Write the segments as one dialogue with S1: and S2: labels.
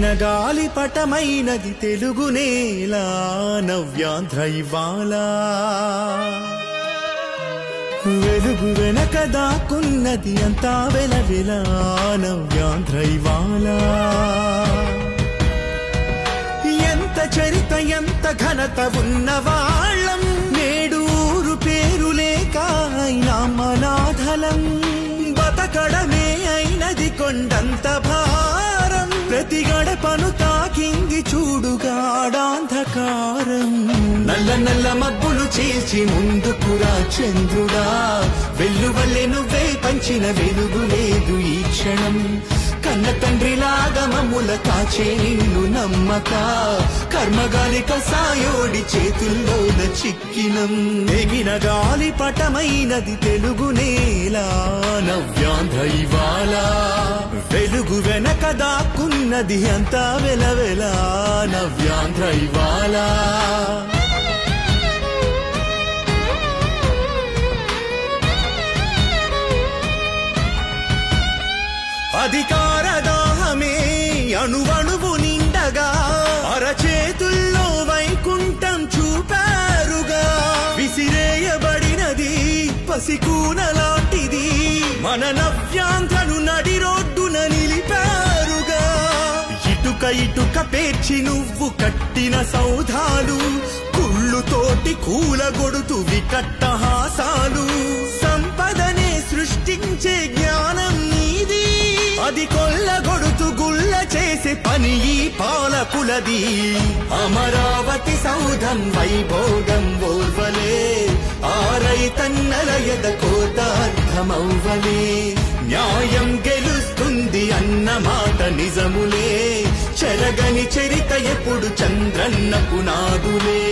S1: ఎగిన గాలి పటమైనది తెలుగు నేల నవ్యాంధ్ర ఇవాళ వెలుగు వెనక దాక్కున్నది అంతా వెలవెల నవ్యాంధ్ర ఇవాళ ఎంత చరిత ఎంత ఘనత ఉన్న వాళ్ళం నేడు ఊరు పేరు లేక అయినా మనాథలం బతకడమే అయినది కొండంత భారం ప్రతి గడపను తాకింది చూడుగాడాంధకారం నల్ల నల్ల మబ్బులు చీల్చి ముందుకురా చంద్రుడా వెల్లువల్లే నువ్వే పంచిన వెలుగు లేదు ఈ క్షణం కన్న తండ్రిలాగా మమ్ముల కాచే నిన్ను నమ్మక కర్మగాలి కసాయోడి చేతుల్లోన చిక్కినం ఎగిన గాలి పటమైనది తెలుగు నేల నవ్యాంధ్ర ఇవాళ వెలుగు వెనక దాక్కున్నది అంతా వెలవెల నవ్యాంధ్ర ఇవాళ అధికార దాహమే అణువణువు నిండగా అరచేతుల్లో వైకుంఠం చూపారుగా విసిరేయబడినది పసికూన లాంటిది మన నవ్యాంధ్రను నడి రోడ్డున నిలిపారుగా ఇటుక ఇటుక పేర్చి నువ్వు కట్టిన సౌధాలు కుళ్ళుతోటి కూలగొడుతు వికట్టహాసాలు సంపదనే సృష్టించే జ్ఞానం నీది అది కొల్లగొడుతు గుల్ల చేసే పని ఈ పాలకులది అమరావతి సౌధం వైభోగం ఓర్వలే ఆరై తన్నల ఎద కోతార్థమవ్వలే న్యాయం గెలుస్తుంది అన్న మాట నిజములే చెరగని చరిత ఎప్పుడు చంద్రన్న పునాదులే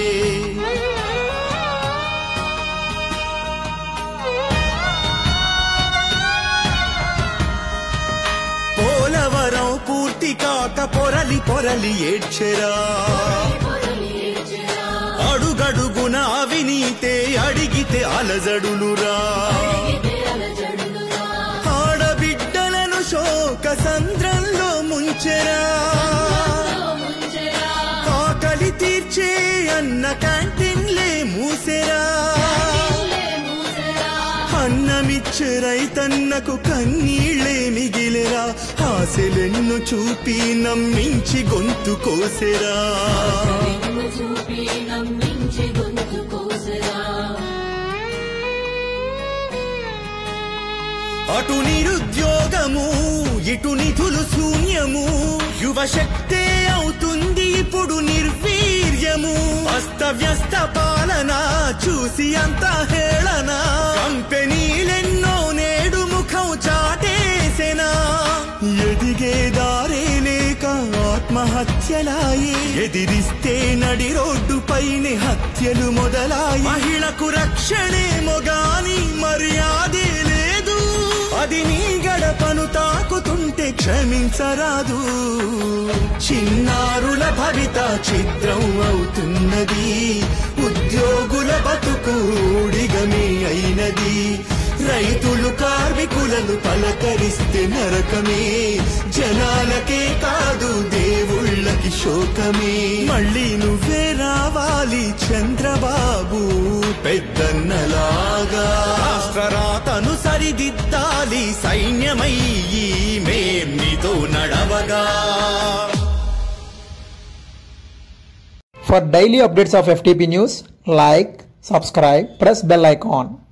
S1: పోలవరం పూర్తి కాక పొరలి పొరలి ఏడ్చెరా అడుగడుగున అవినీతే అడిగితే అలజడులురా ఆడబిడ్డలను శోక సంద్రంలో ముంచెరా ఆకలి తీర్చే అన్న క్యాంటీన్లే మూసెరా అన్నమిచ్చే రైతన్నకు కన్నీళ్లే మిగిలెరా ఆశలెన్ను చూపి నమ్మించి గొంతు కోసెరా
S2: చూపి నమ్మించి గొంతు కోసరా
S1: అటు నిరుద్యోగము ఇటు నిధులు శూన్యము యువశక్తే అవుతుంది ఇప్పుడు నిర్వీర్యము అస్తవ్యస్త పాలన చూసి అంత హేళన కంపెనీలెన్నో నేడు ముఖం చాటేసెనా ఎదిగే దారే లేక ఆత్మహత్యలాయి ఎదిరిస్తే నడి రోడ్డు పైన హత్యలు మొదలాయి మహిళకు రక్షణే మొగాని మర్యాదే లేదు అది నీ గడపను తాకుతుంటే క్షమించరాదు చిన్నారుల భవిత చిత్రం అవుతున్నది ఉద్యోగుల బతుకు ఊడిగమే అయినది రైతులు కార్మికులను పలకరిస్తే నరకమే జనాలకే కాదు దేవుళ్ళకి శోకమే మళ్ళీ నువ్వే రావాలి చంద్రబాబు పెద్దన్నలాగా రాష్ట్రరాతను సరిదిద్దాలి సైన్యమయ్యి మేం నీతో నడవగా
S3: For daily updates of FTP news, like, subscribe, press bell icon.